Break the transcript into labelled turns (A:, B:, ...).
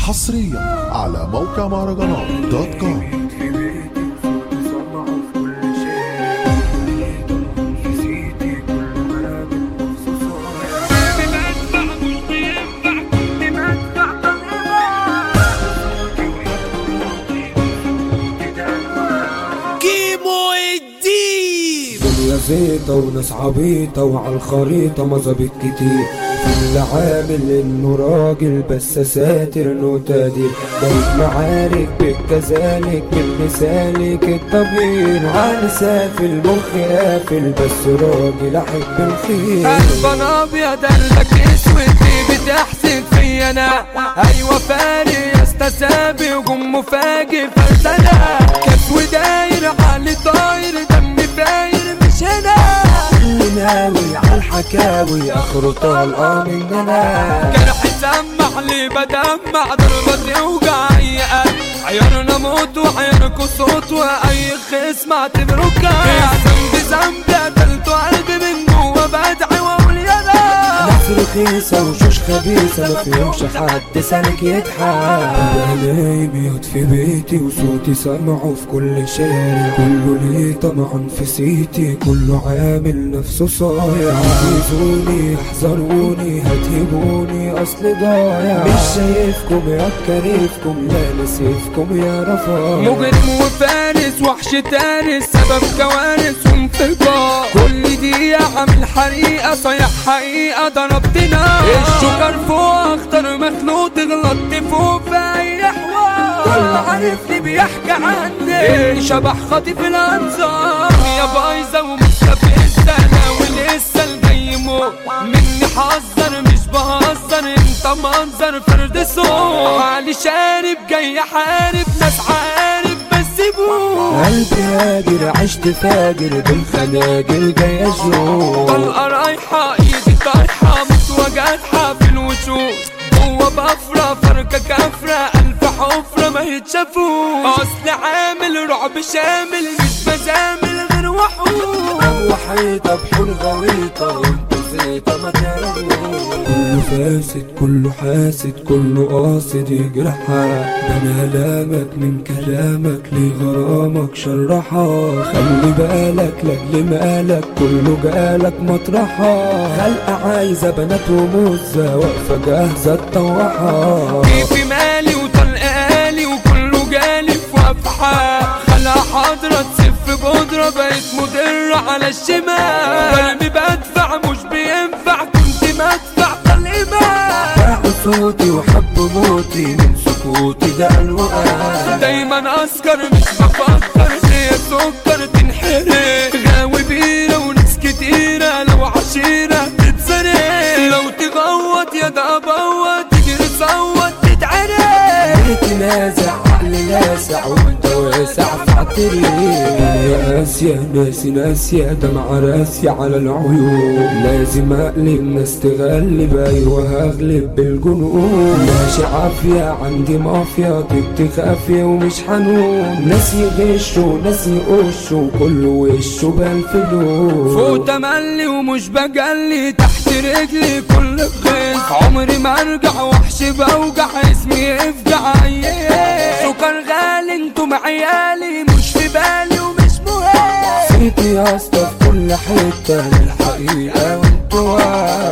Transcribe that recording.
A: حصريا على موقع مهرجانات دوت كوم
B: في بيتي وصوتي سمعه في كل شيء طبعا في سيتي كل ملابس مخصوصة
C: كيمو الدين
B: دنيا زيطة وناس عبيطة وعلى الخريطة مظابيط كتير كل عامل انه راجل بس ساتر انه تقدير بقيت معارك بالكذلك من لسانك الطبيعي على سافل المخ قافل بس راجل احب الخير
C: قلب ابيض قلبك اسود ليه بتحسد فيا انا ايوه فارق يا استسابي وجم مفاجئ فرسانة كسو داير علي طاير دم فاير مش هنا
B: اللي ناوي على الحكاوي اخره طالقة مننا
C: جرح سمع لي بدمع ضربة توجع اي قلب عيارنا موت وعياركوا صوت واي خصم اعتبره كان ذنبي ذنبي قتلته قلبي من جوه بدعي واقول يا رب
B: ناس رخيصة وشوش خبيثة ما فيهمش حد سالك يضحك بلاقي بيوت في بيتي وصوتي سامعه في كل شارع كله ليه طمعا في سيتي كله عامل نفسه صايع عايزوني احذروني هتهبوني اصل ضايع مش شايفكم يا كريفكم لا نسيفكم يا رفاق
C: مجرم وفارس وحش تارس سبب كوارث وانفجار كل دي عامل حريقة صيح حقيقة ضربتنا الشكر فوق اختار مخلوق غلطت فوق في اي حوار كل عارفني بيحكي عني شبح خاطف الانظار يا بايظة ومستفزة انا ولسه الجاي موت مني حذر مش بهزر انت منظر فرد صوت علي شارب جاي حارب ناس عارف بس سيبوه
B: قلبي هاجر عشت فاجر بالخناجر جاي اشوف
C: طلقة رايحة ايدي طايحة مستوى جارحة في الوشوش جوه بفرة فركة كفرة ألف حفرة ما يتشافوش أصل عامل رعب شامل مش مزامل غير وحوش
B: وحيطة بحور غويطة وانتو زيطة ما تعرفوش كله فاسد كله حاسد كله قاصد يجرحها ده انا لامك من كلامك لغرامك شرحها خلي بالك لاجل مالك كله جالك مطرحها خلقة عايزة بنات ومزة واقفة جاهزة تطوحها
C: في مالي وطلق آلي وكله جالي في وفحة خلا حضرة تسف بودرة بقيت مضرة على الشمال قلبي بدفع مش بينفع كنت مدفع طلقمة
B: باعوا صوتي وحب موتي من سكوتي ده الوقت
C: دايما اسكر مش بفكر ليه سكر تنحرق غاوي بيرة وناس كتيرة لو عشيرة تتسرق لو تغوط يا ده ابوط تجري تصوت تتعرق
B: بيتي نازع عقلي لاسع وانت واسع فاعتري يا اسيا ناسي ناسية دمع راسية على العيون لازم اقلب ناس تغلب ايوه هغلب بالجنون ماشي عافية عندي مافيا طيبتي خافية ومش حنون ناس يغشوا ناس يقشوا كله وشه بالفلوس
C: فوق تملي ومش بجلي تحت رجلي كل خيط عمري ما ارجع وحش بوجع اسمي يفجع ايه سكر غالي انتم عيالي مش في بالي ومش مهم
B: صيتي يا اسطى في كل حتة الحقيقة وانتوا